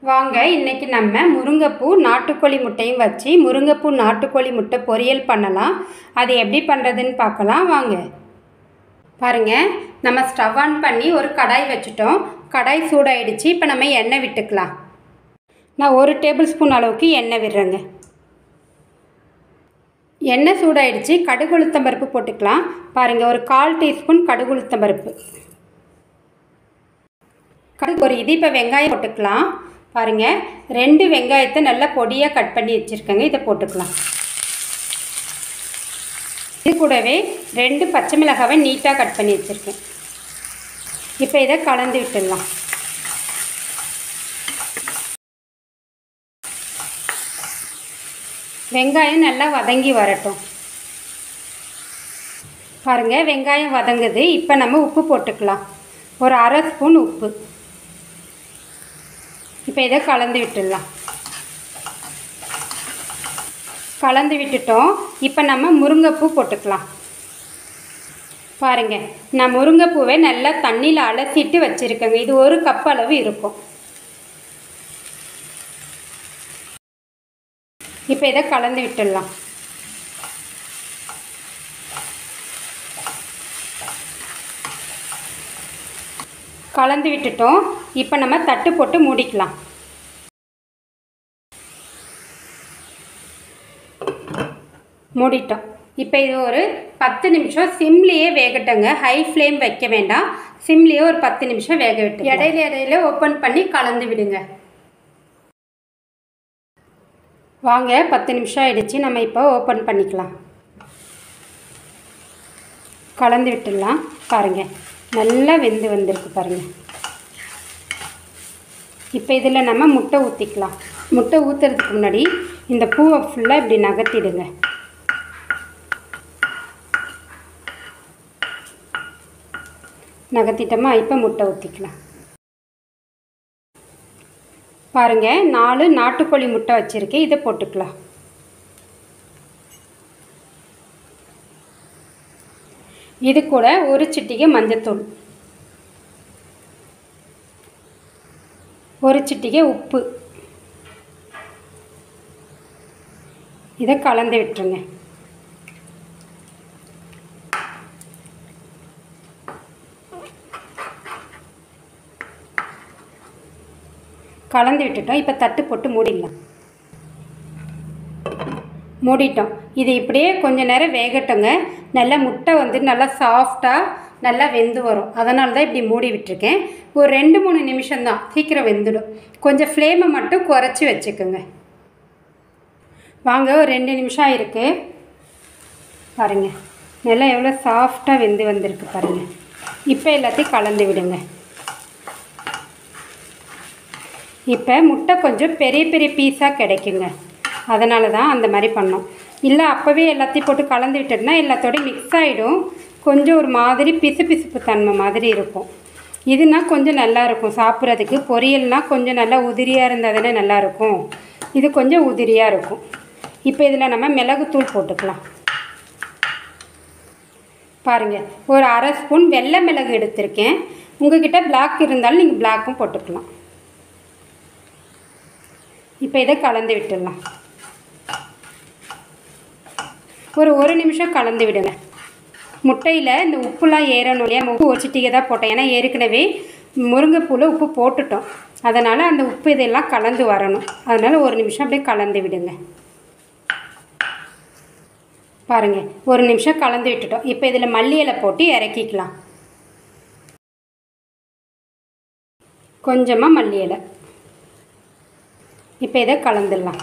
வாங்க இன்னைக்கு நம்ம முருங்கைப்பூ நாட்டுக்கோழி முட்டையும் வச்சு முருங்கைப்பூ நாட்டுக்கோழி முட்டை பொரியல் பண்ணலாம் அது எப்படி பண்ணுறதுன்னு பார்க்கலாம் வாங்க பாருங்க நம்ம ஸ்டவ் ஆன் பண்ணி ஒரு கடாய் வச்சுட்டோம் கடாய் சூடாயிடுச்சு இப்போ நம்ம எண்ணெய் விட்டுக்கலாம் நான் ஒரு டேபிள் ஸ்பூன் அளவுக்கு எண்ணெய் விடுறேங்க எண்ணெய் சூடாயிடுச்சு கடுகு உளுத்தம் பருப்பு போட்டுக்கலாம் பாருங்கள் ஒரு கால் டீஸ்பூன் கடுகு உளுத்தம் பருப்பு கடுகு ஒரு இது இப்போ வெங்காயம் போட்டுக்கலாம் பாருங்கள் ரெண்டு வெங்காயத்தை நல்லா பொடியாக கட் பண்ணி வச்சுருக்கேங்க இதை போட்டுக்கலாம் இது கூடவே ரெண்டு பச்சை மிளகாவை நீட்டாக கட் பண்ணி வச்சுருக்கேன் இப்போ இதை கலந்து விட்டுடலாம் வெங்காயம் நல்லா வதங்கி வரட்டும் பாருங்கள் வெங்காயம் வதங்குது இப்போ நம்ம உப்பு போட்டுக்கலாம் ஒரு அரை ஸ்பூன் உப்பு இப்போ இதை கலந்து விட்டுடலாம் கலந்து விட்டுட்டோம் இப்போ நம்ம முருங்கைப்பூ போட்டுக்கலாம் பாருங்கள் நான் முருங்கைப்பூவை நல்லா தண்ணியில் அலசிட்டு வச்சுருக்கேங்க இது ஒரு கப் அளவு இருக்கும் இப்போ இதை கலந்து விட்டுடலாம் கலந்து விட்டுட்டோம் இப்போ நம்ம தட்டு போட்டு மூடிக்கலாம் மூடிட்டோம் இப்போ இது ஒரு பத்து நிமிஷம் சிம்லேயே வேகட்டுங்க ஹை ஃப்ளேம் வைக்க வேண்டாம் சிம்லேயே ஒரு பத்து நிமிஷம் வேக விட்டு இடையில இடையில ஓப்பன் பண்ணி கலந்து விடுங்க வாங்க பத்து நிமிஷம் ஆயிடுச்சு நம்ம இப்போ ஓப்பன் பண்ணிக்கலாம் கலந்து விட்டுடலாம் பாருங்கள் நல்லா வெந்து வந்திருக்கு பாருங்கள் இப்போ இதில் நம்ம முட்டை ஊற்றிக்கலாம் முட்டை ஊற்றுறதுக்கு முன்னாடி இந்த பூவை ஃபுல்லாக இப்படி நகர்த்திடுங்க நகர்த்திட்டோமா இப்போ முட்டை ஊற்றிக்கலாம் பாருங்கள் நாலு நாட்டுக்கோழி முட்டை வச்சுருக்கேன் இதை போட்டுக்கலாம் இது கூட ஒரு சிட்டிகை மஞ்சத்தூள் ஒரு சிட்டிகை உப்பு இதை கலந்து விட்டுருங்க கலந்து விட்டுட்டோம் இப்போ தட்டு போட்டு மூடிடலாம் மூடிட்டோம் இது இப்படியே கொஞ்ச நேரம் வேகட்டுங்க நல்லா முட்டை வந்து நல்லா சாஃப்டாக நல்லா வெந்து வரும் அதனால தான் இப்படி மூடி விட்டுருக்கேன் ஒரு ரெண்டு மூணு நிமிஷம்தான் சீக்கிரம் வெந்துடும் கொஞ்சம் ஃப்ளேமை மட்டும் குறைச்சி வச்சுக்கோங்க வாங்க ஒரு ரெண்டு நிமிஷம் ஆயிருக்கு பாருங்கள் நல்லா எவ்வளோ சாஃப்டாக வெந்து வந்திருக்கு பாருங்கள் இப்போ எல்லாத்தையும் கலந்து விடுங்க இப்போ முட்டை கொஞ்சம் பெரிய பெரிய பீஸாக கிடைக்குங்க அதனால தான் அந்த மாதிரி பண்ணோம் இல்லை அப்போவே எல்லாத்தையும் போட்டு கலந்து விட்டுட்டுனா எல்லாத்தோடையும் மிக்ஸ் ஆகிடும் கொஞ்சம் ஒரு மாதிரி பிசு பிசுப்பு தன்மை மாதிரி இருக்கும் இதுனா கொஞ்சம் நல்லா இருக்கும் சாப்பிட்றதுக்கு பொரியல்னால் கொஞ்சம் நல்லா உதிரியாக இருந்தால் தானே நல்லாயிருக்கும் இது கொஞ்சம் உதிரியாக இருக்கும் இப்போ இதில் நம்ம மிளகுத்தூள் போட்டுக்கலாம் பாருங்கள் ஒரு அரை ஸ்பூன் வெள்ளை மிளகு எடுத்திருக்கேன் உங்ககிட்ட பிளாக் இருந்தாலும் நீங்கள் பிளாக்கும் போட்டுக்கலாம் இப்போ இதை கலந்து விட்டுடலாம் ஒரு ஒரு நிமிஷம் கலந்து விடுங்க முட்டையில் இந்த உப்புலாம் ஏறணும் இல்லையா உப்பு ஒரு சிட்டிகை தான் போட்டேன் ஏன்னா ஏற்கனவே முருங்கைப்பூவில் உப்பு போட்டுட்டோம் அதனால் அந்த உப்பு இதெல்லாம் கலந்து வரணும் அதனால் ஒரு நிமிஷம் அப்படியே கலந்து விடுங்க பாருங்கள் ஒரு நிமிஷம் கலந்து விட்டுட்டோம் இப்போ இதில் மல்லி இலை போட்டு இறக்கிக்கலாம் கொஞ்சமாக மல்லி இலை இப்போ இதை கலந்துடலாம்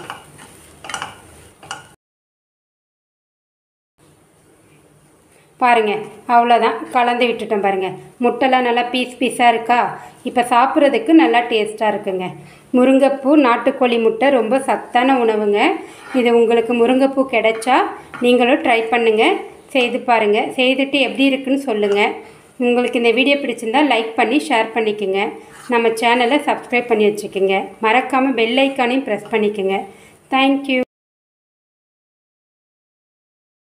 பாருங்கள் அவ்வளோதான் கலந்து விட்டுட்டேன் பாருங்கள் முட்டைலாம் நல்லா பீஸ் பீஸாக இருக்கா இப்போ சாப்பிட்றதுக்கு நல்லா டேஸ்ட்டாக இருக்குங்க முருங்கைப்பூ நாட்டுக்கோழி முட்டை ரொம்ப சத்தான உணவுங்க இது உங்களுக்கு முருங்கைப்பூ கிடைச்சா நீங்களும் ட்ரை பண்ணுங்கள் செய்து பாருங்கள் செய்துட்டு எப்படி இருக்குன்னு சொல்லுங்கள் உங்களுக்கு இந்த வீடியோ பிடிச்சிருந்தா லைக் பண்ணி ஷேர் பண்ணிக்கோங்க நம்ம சேனலை சப்ஸ்கிரைப் பண்ணி வச்சுக்கோங்க மறக்காமல் பெல் ஐக்கானையும் ப்ரெஸ் பண்ணிக்கோங்க தேங்க்யூ